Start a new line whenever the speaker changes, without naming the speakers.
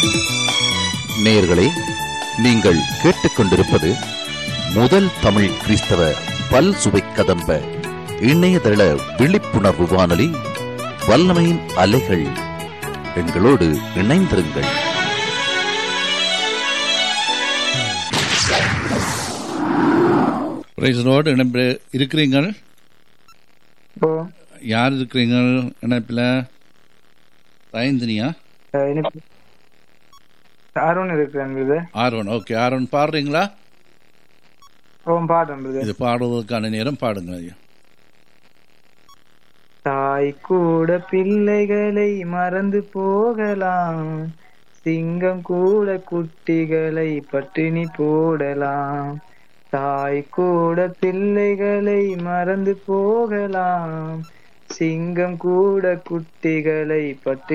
நேயர்களே நீங்கள் கேட்டுக்கொண்டிருப்பது முதல் தமிழ் கிறிஸ்தவ பல் சுவை கதம்ப இணையதள விழிப்புணர்வு வானொலி வல்லமையின் அலைகள் எங்களோடு இணைந்திருங்கள்
பிரைஸரோடு இணைப்பு இருக்கிறீங்கள்
ஓ
யார் இருக்கிறீங்க இணைப்பில் தயந்தினியா
அஹ் எனக்கு அருண் இருக்கிறேன் பிரதர்
ஆர்வன் ஓகே ஆர்வன் பாடுறீங்களா
ஓ பாடுறேன் பிரதர்
இது பாடுவதற்கான நேரம் பாடுங்க ஐயா
தாய் கூட பிள்ளைகளை மறந்து போகலாம் சிங்கம் கூட குட்டிகளை பட்டினி போடலாம் தாய் கூட பிள்ளைகளை மறந்து போகலாம் சிங்கம் கூட குட்டிகளை பட்டினி